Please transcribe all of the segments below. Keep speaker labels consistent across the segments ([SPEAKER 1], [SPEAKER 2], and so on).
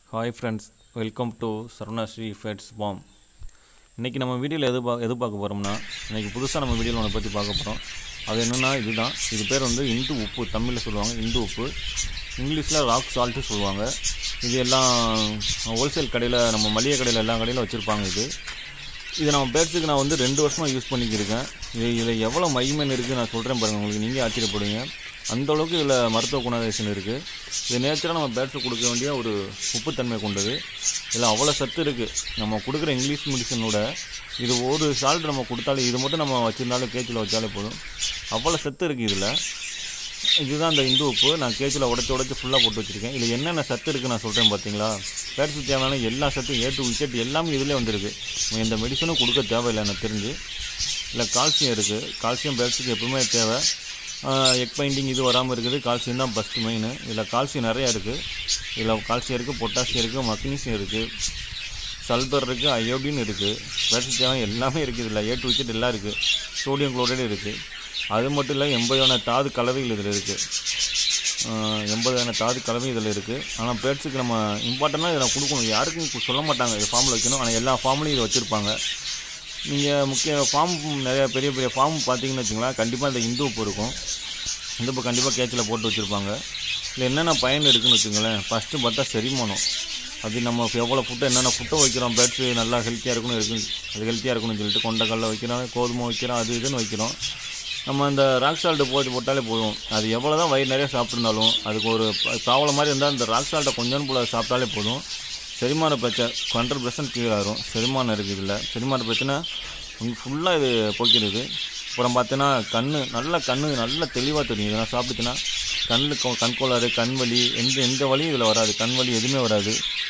[SPEAKER 1] hi friends welcome to Saravanasri ஃபெட்ஸ் farm இன்றைக்கி நம்ம வீடியோவில் எது பா எது பார்க்க போகிறோம்னா இன்றைக்கி புதுசாக நம்ம வீடியோவில் ஒன்று பற்றி பார்க்க போகிறோம் அது என்னென்னா இதுதான் இது பேர் வந்து இந்து உப்பு தமிழில் சொல்லுவாங்க இந்து உப்பு இங்கிலீஷில் ராக் சால்ட்டு சொல்லுவாங்க இது எல்லாம் ஹோல்சேல் கடையில் நம்ம மளிகை கடையில் எல்லா கடையிலும் வச்சுருப்பாங்க இது இது நம்ம பேர்ட்ஸுக்கு நான் வந்து ரெண்டு வருஷமாக யூஸ் பண்ணிக்கிருக்கேன் இது இதில் எவ்வளோ மைமன் இருக்குது நான் சொல்கிறேன் பாருங்கள் உங்களுக்கு நீங்கள் ஆச்சரியப்படுவீங்க அந்த அளவுக்கு இதில் மருத்துவ குணாதிசயம் இருக்குது இது நேச்சராக நம்ம பேர்ட்ஸுக்கு கொடுக்க வேண்டிய ஒரு உப்புத்தன்மை கொண்டது இதில் அவ்வளோ சத்து இருக்குது நம்ம கொடுக்குற இங்கிலீஷ் மெடிசனோட இது ஒரு சால்ட் நம்ம கொடுத்தாலும் இது மட்டும் நம்ம வச்சுருந்தாலும் கேச்சில் வச்சாலே போதும் அவ்வளோ சத்து இருக்குது இதில் இதுதான் அந்த இந்து உப்பு நான் கேச்சில் உடச்சி உடச்சி ஃபுல்லாக போட்டு வச்சுருக்கேன் இதில் என்னென்ன சத்து இருக்குது நான் சொல்கிறேன் பார்த்தீங்களா பேட்ஸுக்கு தேவையான எல்லா சத்தும் ஏ டு விக்கெட் எல்லாமே இதிலே வந்திருக்கு நம்ம எந்த மெடிசனும் கொடுக்க தேவையில்லை எனக்கு தெரிஞ்சு இல்லை கால்சியம் இருக்குது கால்சியம் பேட்ஸுக்கு எப்பவுமே தேவை எக் பைண்டிங் இது வராமல் இருக்குது கால்சியம் தான் ஃபஸ்ட்டு மெயின் இதில் கால்சியம் நிறையா இருக்குது இதில் கால்சியம் இருக்குது பொட்டாசியம் இருக்குது மக்னீசியம் இருக்குது சல்பர் இருக்குது அயோடின் இருக்குது பேட்ஸுக்கு தேவை எல்லாமே இருக்குது இதில் ஏ டு விக்கெட் எல்லாம் இருக்குது சோடியம் குளோரைடு இருக்குது அது மட்டும் இல்லை எண்பதான தாது கலவைகள் இதில் இருக்குது எண்பதான தாது கலவை இதில் இருக்குது ஆனால் பேர்ட்ஸுக்கு நம்ம இம்பார்ட்டண்ட்டாக இதை கொடுக்கணும் யாருக்கும் சொல்ல மாட்டாங்க இது ஃபார்மில் வைக்கணும் ஆனால் எல்லா ஃபார்ம்லையும் இதை வச்சுருப்பாங்க நீங்கள் முக்கிய ஃபார்ம் நிறைய பெரிய பெரிய ஃபார்ம் பார்த்தீங்கன்னு வச்சுங்களேன் கண்டிப்பாக இந்த இந்து உப்பு இருக்கும் இந்து உப்பு கண்டிப்பாக கேச்சில் போட்டு வச்சுருப்பாங்க இல்லை என்னென்ன பயன் இருக்குன்னு வச்சுங்களேன் ஃபஸ்ட்டு பார்த்தா செரிமானம் அது நம்ம எவ்வளோ ஃபுட்டை என்னென்ன ஃபுட்டை வைக்கிறோம் பேட்ஸு நல்லா ஹெல்த்தியாக இருக்கணும் இருக்கு அது ஹெல்த்தியாக இருக்கணும்னு சொல்லிட்டு கொண்டைக்கல்ல வைக்கிறோம் கோதுமை வைக்கிறோம் அது இதுன்னு வைக்கிறோம் நம்ம அந்த ராக் சால்ட்டு போட்டு போட்டாலே போதும் அது எவ்வளோ தான் வயிறு நிறைய சாப்பிட்ருந்தாலும் அதுக்கு ஒரு ப்ராப்ளம் மாதிரி இருந்தால் இந்த ராக் சால்ட்டை கொஞ்சம் போல சாப்பிட்டாலே போதும் செரிமான பிரச்சனை ஹண்ட்ரட் பர்சன்ட் கிளியர் ஆகும் செரிமானம் இருக்குது இதில் செரிமான பிரச்சனை ஃபுல்லாக இது போக்கிடுது அப்புறம் பார்த்தீங்கன்னா கண் நல்ல கண் நல்ல தெளிவாக தெரியும் இதெல்லாம் சாப்பிட்டுச்சுன்னா கண்ணில் கண் கோளாறு கண் வலி எந்த எந்த வலியும் இதில் வராது கண் வலி எதுவுமே வராது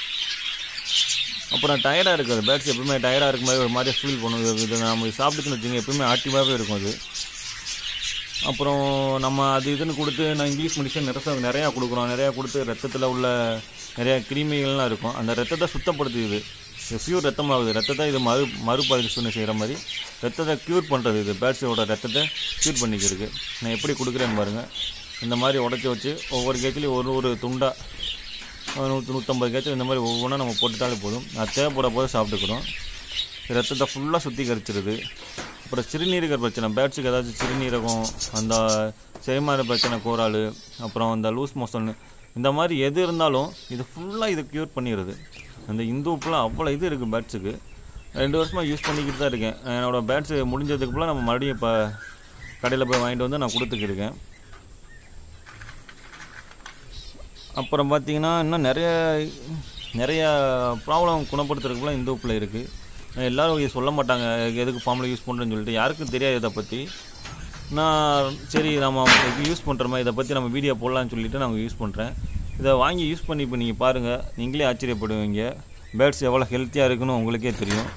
[SPEAKER 1] அப்புறம் டயர்டாக இருக்காது பேட்ஸ் எப்பவுமே டயர்டாக இருக்க மாதிரி ஒரு மாதிரி ஃபீல் பண்ணும் இது இது நம்ம சாப்பிட்டுச்சுன்னு வச்சுங்க எப்பவுமே ஆக்டிவாகவே இருக்கும் அது அப்புறம் நம்ம அது இதுன்னு கொடுத்து நான் இங்கிலீஷ் மெடிசன் நிறைய நிறையா கொடுக்குறோம் நிறையா கொடுத்து ரத்தத்தில் உள்ள நிறையா கிருமிகள்லாம் இருக்கும் அந்த ரத்தத்தை சுத்தப்படுத்துது இது ப்யூர் ரத்தம் ஆகுது ரத்தத்தை இது மறு மறுபரிசோதனை செய்கிற மாதிரி ரத்தத்தை க்யூர் பண்ணுறது இது பேட்ஸோட ரத்தத்தை க்யூர் பண்ணிக்கிறதுக்கு நான் எப்படி கொடுக்குறேன்னு பாருங்கள் இந்த மாதிரி உடச்சி வச்சு ஒவ்வொரு கேச்சிலையும் ஒரு ஒரு துண்டாக நூற்றி நூற்றம்பது கேச்சில் இந்த மாதிரி ஒவ்வொன்றா நம்ம போட்டுட்டாலே போதும் நான் தேவைப்பட போது சாப்பிட்டுக்கிறோம் ரத்தத்தை ஃபுல்லாக சுத்திகரிச்சிருது அப்புறம் சிறுநீரக பிரச்சனை பேட்ஸுக்கு ஏதாச்சும் சிறுநீரகம் அந்த செரிமான பிரச்சனை கோரால் அப்புறம் அந்த லூஸ் மோஷன் இந்த மாதிரி எது இருந்தாலும் இது ஃபுல்லாக இது க்யூர் பண்ணிடுது அந்த இந்து உப்புலாம் அவ்வளோ இது இருக்குது பேட்ஸுக்கு ரெண்டு வருஷமாக யூஸ் பண்ணிக்கிட்டு தான் இருக்கேன் என்னோடய பேட்ஸு முடிஞ்சதுக்குள்ளே நம்ம மறுபடியும் இப்போ கடையில் போய் வாங்கிட்டு வந்து நான் கொடுத்துக்கிருக்கேன் அப்புறம் பார்த்தீங்கன்னா இன்னும் நிறைய நிறைய ப்ராப்ளம் குணப்படுத்துறதுக்குலாம் இந்த உப்பில் இருக்குது எல்லோரும் இது சொல்ல மாட்டாங்க எதுக்கு ஃபார்மில் யூஸ் பண்ணுறேன்னு சொல்லிட்டு யாருக்கும் தெரியாது இதை பற்றி நான் சரி நம்ம யூஸ் பண்ணுறோமா இதை பற்றி நம்ம வீடியோ போடலான்னு சொல்லிட்டு நான் யூஸ் பண்ணுறேன் இதை வாங்கி யூஸ் பண்ணி இப்போ நீங்கள் பாருங்கள் நீங்களே ஆச்சரியப்படுவீங்க பேர்ட்ஸ் எவ்வளோ ஹெல்த்தியாக இருக்குன்னு உங்களுக்கே தெரியும்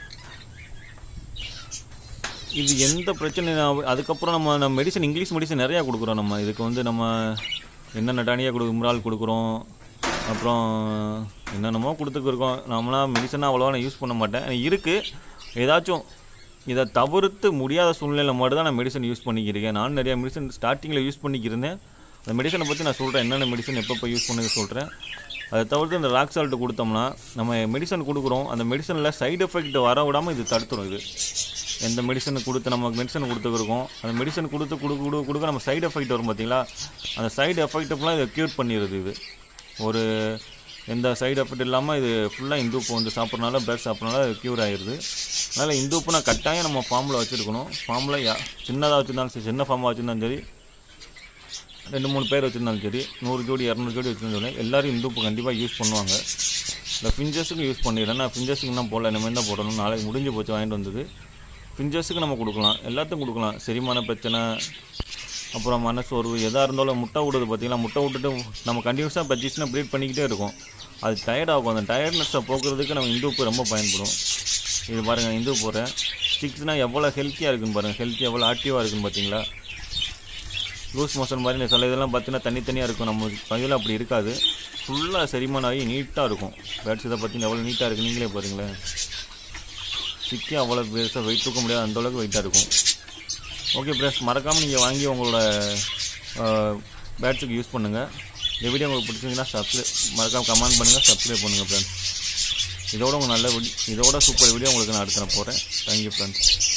[SPEAKER 1] இது எந்த பிரச்சனை அதுக்கப்புறம் நம்ம நம்ம மெடிசன் இங்கிலீஷ் மெடிசன் நிறையா கொடுக்குறோம் நம்ம இதுக்கு வந்து நம்ம என்னென்ன டானியாக கொடு இம்ரால் கொடுக்குறோம் அப்புறம் என்னென்னமோ கொடுத்துருக்கோம் நம்மளாம் மெடிசனாக அவ்வளோவா நான் யூஸ் பண்ண மாட்டேன் இருக்குது ஏதாச்சும் இதை தவிர்த்து முடியாத சூழ்நிலையில் மட்டும் தான் நான் மெடிசன் யூஸ் பண்ணிக்கிறேன் நான் நிறையா மெடிசன் ஸ்டார்டிங்கில் யூஸ் பண்ணிக்கிருந்தேன் அந்த மெடிசனை பற்றி நான் சொல்கிறேன் என்னென்ன மெடிசன் எப்பப்போ யூஸ் பண்ணி சொல்கிறேன் அதை தவிர்த்து இந்த ராக் சால்ட்டு கொடுத்தோம்னா நம்ம மெடிசன் கொடுக்குறோம் அந்த மெடிசனில் சைடு எஃபெக்ட் வர விடாமல் இது தடுத்துரும் இது எந்த மெடிசன் கொடுத்து நம்ம மெடிசன் கொடுத்துருக்கோம் அந்த மெடிசன் கொடுத்து கொடுக்க கொடுக்க கொடுக்க நம்ம சைடு எஃபெக்ட் வரும் பார்த்தீங்களா அந்த சைடு எஃபெக்ட் ஃபுல்லாக இதை க்யூர் பண்ணிடுது இது ஒரு எந்த சைடு எஃபெக்ட் இல்லாமல் இது ஃபுல்லாக இந்து உப்பு வந்து சாப்பிட்றனால பேர்ட் சாப்பிட்றனால அது க்யூர் ஆயிடுது அதனால் இந்து உப்பு நான் கட்டாயம் நம்ம ஃபார்மில் வச்சுருக்கணும் ஃபார்மில் யா சின்னதாக வச்சுருந்தாலும் சரி சின்ன ஃபார்மாக வச்சுருந்தாலும் சரி ரெண்டு மூணு பேர் வச்சுருந்தாலும் சரி நூறு ஜோடி இரநூறு ஜோடி வச்சுருந்தாலும் எல்லோரும் இந்து உப்பு கண்டிப்பாக யூஸ் பண்ணுவாங்க இந்த ஃபிஞ்சஸுக்கு யூஸ் பண்ணிடுறேன் நான் ஃபிஞ்சஸுக்கு தான் போடல இனிமேல் தான் போடணும் நாளைக்கு முடிஞ்சு போச்சு வாங்கிட்டு வந்தது ஃபிஞ்சஸுக்கு நம்ம கொடுக்கலாம் எல்லாத்துக்கும் கொடுக்கலாம் செரிமான பிரச்சனை அப்புறம் மனசோர்வு எதாக இருந்தாலும் முட்டை விடுது பார்த்தீங்களா முட்டை விட்டுட்டு நம்ம கண்டினியூஸாக பஜ்ஜிஸ்னா ப்ரீட் பண்ணிக்கிட்டே இருக்கும் அது டயர்ட் ஆகும் அந்த டயர்ட்னஸை போக்குறதுக்கு நம்ம இந்து உப்பு ரொம்ப பயன்படும் இது பாருங்கள் இந்து போடுறேன் சிக்ஸ்னால் எவ்வளோ ஹெல்த்தியாக இருக்குன்னு பாருங்கள் ஹெல்த்தி எவ்வளோ ஆக்டிவாக இருக்குன்னு பார்த்தீங்களா லூஸ் மோஷன் மாதிரி சில இதெல்லாம் பார்த்தீங்கன்னா தனித்தனியாக இருக்கும் நம்ம பகுதியில் அப்படி இருக்காது ஃபுல்லாக செரிமானம் ஆகி நீட்டாக இருக்கும் பேட்ஸ் இதை பார்த்தீங்கன்னா எவ்வளோ நீட்டாக இருக்குது நீங்களே பாருங்களேன் சிக்கி அவ்வளோ பெருசாக வெயிட் தூக்க முடியாது அந்தளவுக்கு வெயிட்டாக இருக்கும் ஓகே ப்ரெஸ் மறக்காமல் நீங்கள் வாங்கி உங்களோட பேட்ஸுக்கு யூஸ் பண்ணுங்கள் இந்த வீடியோ உங்களுக்கு பிடிச்சிருந்தீங்கன்னா சப்ஸ்கிரைப் மறக்காம கமெண்ட் பண்ணுங்கள் சப்ஸ்கிரைப் பண்ணுங்கள் ஃப்ரெண்ட்ஸ் இதோட உங்கள் நல்ல வீடியோ இதோட சூப்பர் வீடியோ உங்களுக்கு நான் அடுத்து நான் போகிறேன் தேங்க்யூ ஃப்ரெண்ட்ஸ்